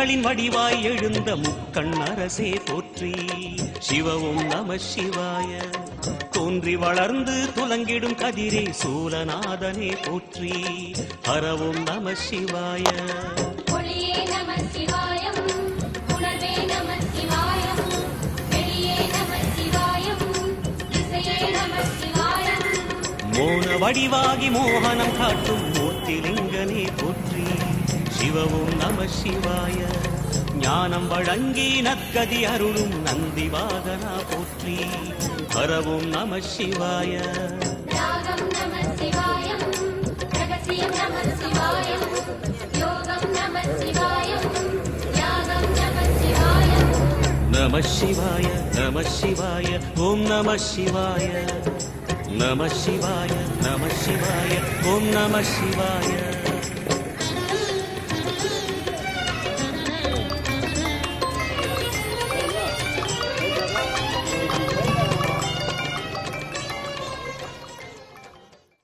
முக்திகளின் வடிவாய் எழுந்த முக்கண் அரசே போற்றி சிவவும் நம சிவாய தோன்றி வளர்ந்து துலங்கிடும் கதிரே சூலநாதனே போற்றி ஹரவும் நம சிவாய ஒளியே நம சிவாயம் உணர்வே நம சிவாயம் வெளியே நம சிவாயம் இசையே நம சிவாயம் மோன வடிவாகி மோகனம் காட்டும் மூர்த்திலிங்கனே போற்றி சிவவும் நம சிவாய ஞானம் வழங்கி நற்கதி அருளும் நந்தி வாகனா போற்றி ஹரவும் நம சிவாய ராகம் நம சிவாயம் ரகசியம் நம சிவாயம் யோகம் நம சிவாயம் யாகம் நம சிவாயம் நம சிவாய நம சிவாய ஓம் நம சிவாய நம சிவாய நம சிவாய ஓம் நம சிவாய